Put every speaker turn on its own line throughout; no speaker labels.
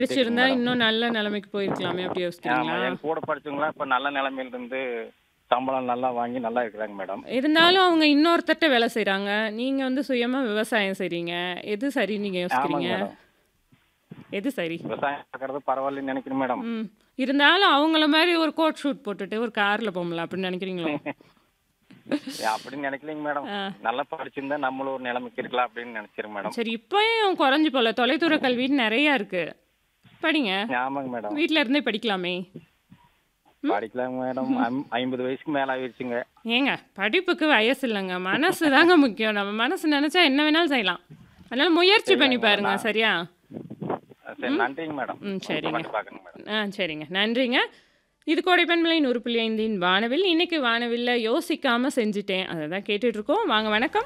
படிச்சிருந்தா
மேடம்.
இன்னும் நல்ல நிலைமைக்கு போயிருக்கலாமே அப்படி
ஆமா
யோசிக்கிறீங்களா
என் கூட படிச்சவங்களாம் இப்ப நல்ல நிலைமையில இருந்து சம்பளம் நல்லா வாங்கி நல்லா இருக்கிறாங்க மேடம்
இருந்தாலும் அவங்க இன்னொருத்தட்ட வேலை செய்றாங்க நீங்க வந்து சுயமா விவசாயம் செய்றீங்க எது சரி நீங்க
ஆமாங்க
யோசிக்கிறீங்க
மேடம்
எது சரி
விவசாயம் பார்க்கறது பரவாயில்லன்னு நினைக்கிறேன் மேடம்
ம் இருந்தாலும் அவங்கள மாதிரி ஒரு கோட் ஷூட் போட்டுட்டு ஒரு கார்ல போகலாம் அப்படின்னு நினைக்கிறீங்களோ
அப்படின்னு நினைக்கலைங்க மேடம்
ஆ.
நல்லா படிச்சிருந்தா நம்மளும் ஒரு நிலைமைக்கு இருக்கலாம் அப்படின்னு நினைச்சிருங்க மேடம்
சரி இப்பயும் குறைஞ்சு போல தொலைதூர கல்வின்னு நிறைய இருக்கு படிங்க
ஆமாங்க மேடம்
வீட்ல இருந்தே படிக்கலாமே
படிக்கலாங்க மேடம் ஐம்- ஐம்பது வயசுக்கு மேல ஆயிடுச்சுங்க
ஏங்க படிப்புக்கு வயசு இல்லைங்க மனசு தாங்க முக்கியம் நம்ம மனசு நினைச்சா என்ன வேணாலும் செய்யலாம் அதனால முயற்சி பண்ணி பாருங்க சரியா
சரி நன்றிங்க மேடம்
ம் சரிங்க
பண்ணி பார்க்கணுங்க மேடம்
ஆ சரிங்க நன்றிங்க இது கோடைப்பண்பலை நூறு புள்ளி ஐந்தின் வானவில் இன்னைக்கு வானவில்ல யோசிக்காம செஞ்சுட்டேன் அதை தான் கேட்டுட்டு இருக்கோம் வாங்க வணக்கம்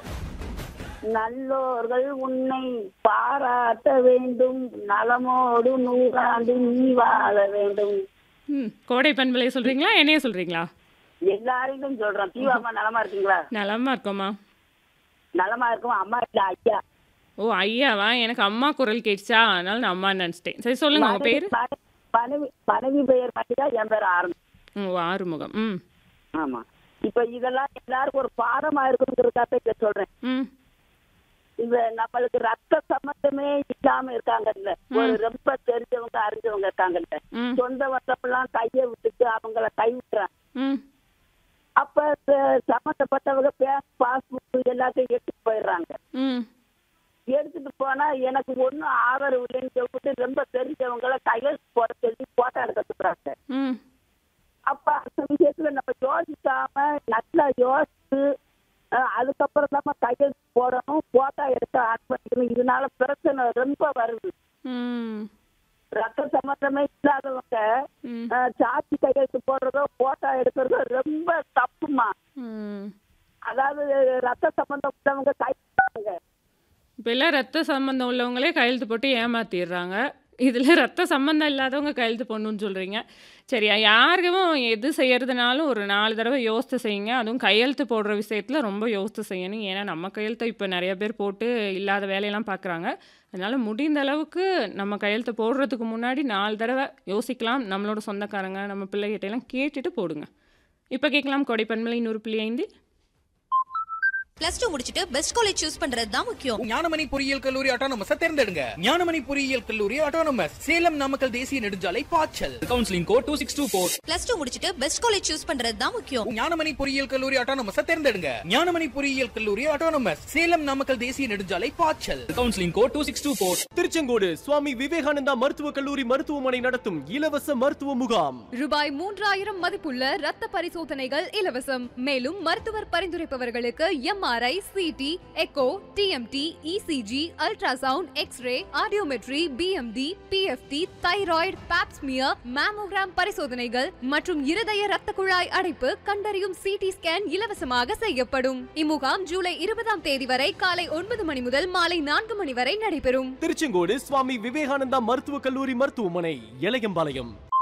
நல்லோர்கள் உன்னை பாராட்ட வேண்டும் நலமோடு நூறாண்டு நீ வாழ வேண்டும்
ம் கோடை பண்பலை சொல்றீங்களா என்னைய சொல்றீங்களா
எல்லாரையும் சொல்றோம் தீவாமா நலமா இருக்கீங்களா
நலமா இருக்கோமா
நலமா இருக்கும் அம்மா இல்ல ஐயா
ஓ ஐயாவா எனக்கு அம்மா குரல் கேட்டுச்சா அதனால நான் அம்மா நினச்சிட்டேன் சரி சொல்லுங்க உங்க பேரு
மனைவி- மனைவி மனைவி பெயர் மட்டும்தான் என் பேர் ஆரம்பி
ம், ஓ ஆறுமுகம் ம்
ஆமா இப்ப இதெல்லாம் எல்லாருக்கும் ஒரு பாடமா இருக்குங்கிறதுக்காக இத சொல்றேன்
ம்
இந்த நம்மளுக்கு ரத்த சம்பந்தமே இல்லாம இருக்காங்கல்ல ஒரு ரொம்ப தெரிஞ்சவங்க அறிஞ்சவங்க இருக்காங்கல்ல
ம்
சொந்த வட்டமெல்லாம் கையை விட்டுட்டு அவங்கள கை விட்டுறாங்க
ம்
அப்ப ச- சம்பந்தப்பட்டவங்க பேங்க் பாஸ்புக் எல்லாத்தையும் எடுத்துட்டு போயிடுறாங்க
ம்
எடுத்துட்டு போனா எனக்கு ஒண்ணும் ஆதரவு இல்லைன்னு சொல்லிட்டு ரொம்ப தெரிஞ்சவங்கள கையெழுத்து போட சொல்லி போட்டோ எடுக்க சொல்றாங்க
ம்
அப்ப அந்த விஷயத்துல நம்ம யோசிக்காம நல்லா யோசிச்சு அஹ், அதுக்கப்புறம் தான் கையெழுத்து போடணும் போட்டோ எடுத்து ஆட் பண்ணிக்கணும் இதனால பிரச்சனை ரொம்ப வருது
ம்
ரத்த சம்பந்தமே இல்லாதவங்க
ம்
அஹ், சாட்சி கையெழுத்து போடுறதோ போட்டோ எடுக்கிறதோ ரொம்ப தப்புமா
ம்
அதாவது ரத்த சம்பந்தம் உள்ளவங்க கைப்பாங்க
இப்போ எல்லாம் ரத்த சம்பந்தம் உள்ளவங்களே கையெழுத்து போட்டு ஏமாத்திடுறாங்க இதில் ரத்த சம்பந்தம் இல்லாதவங்க கையெழுத்து போடணும்னு சொல்கிறீங்க சரியா யாருக்கும் எது செய்யறதுனாலும் ஒரு நாலு தடவை யோசித்து செய்யுங்க அதுவும் கையெழுத்து போடுற விஷயத்தில் ரொம்ப யோசித்து செய்யணும் ஏன்னா நம்ம கையெழுத்தை இப்போ நிறைய பேர் போட்டு இல்லாத வேலையெல்லாம் பார்க்குறாங்க அதனால் முடிந்த அளவுக்கு நம்ம கையெழுத்து போடுறதுக்கு முன்னாடி நாலு தடவை யோசிக்கலாம் நம்மளோட சொந்தக்காரங்க நம்ம பிள்ளைகிட்ட எல்லாம் கேட்டுட்டு போடுங்க இப்போ கேட்கலாம் கொடைப்பன்மலை நூறு புள்ளி ஐந்து
பிளஸ் டூ முடிச்சிட்டு பெஸ்ட் காலேஜ் சூஸ் பண்றது தான் முக்கியம்
ஞானமணி பொறியியல் கல்லூரி ஆட்டோனமஸ் தேர்ந்தெடுங்க ஞானமணி பொறியியல் கல்லூரி ஆட்டோனமஸ் சேலம் நாமக்கல் தேசிய நெடுஞ்சாலை பாய்ச்சல் counselling code two six two four
plus two முடிச்சிட்டு பெஸ்ட் காலேஜ் சூஸ் பண்றது தான் முக்கியம்
ஞானமணி பொறியியல் கல்லூரி ஆட்டோனமஸ் தேர்ந்தெடுங்க ஞானமணி பொறியியல் கல்லூரி ஆட்டோனமஸ் சேலம் நாமக்கல் தேசிய நெடுஞ்சாலை பாய்ச்சல் counselling code two six two four
Tiruchengode Swami Vivekananda மருத்துவக் கல்லூரி மருத்துவமனை நடத்தும் இலவச மருத்துவ முகாம்
ரூபாய் மூன்றாயிரம் மதிப்புள்ள ரத்த பரிசோதனைகள் இலவசம் மேலும் மருத்துவர் பரிந்துரைப்பவர்களுக்கு MRI CT echo TMT ECG ultrasound x-ray audiometry BMD PFT thyroid pap smear mammogram பரிசோதனைகள் மற்றும் இருதய ரத்த குழாய் அடைப்பு கண்டறியும் சிடி ஸ்கேன் இலவசமாக செய்யப்படும் இம்முகாம் ஜூலை இருபதாம் தேதி வரை காலை ஒன்பது மணி முதல் மாலை நான்கு மணி வரை நடைபெறும்
திருச்செங்கோடு சுவாமி விவேகானந்தா மருத்துவக் கல்லூரி மருத்துவமனை இளையம்பாளையம்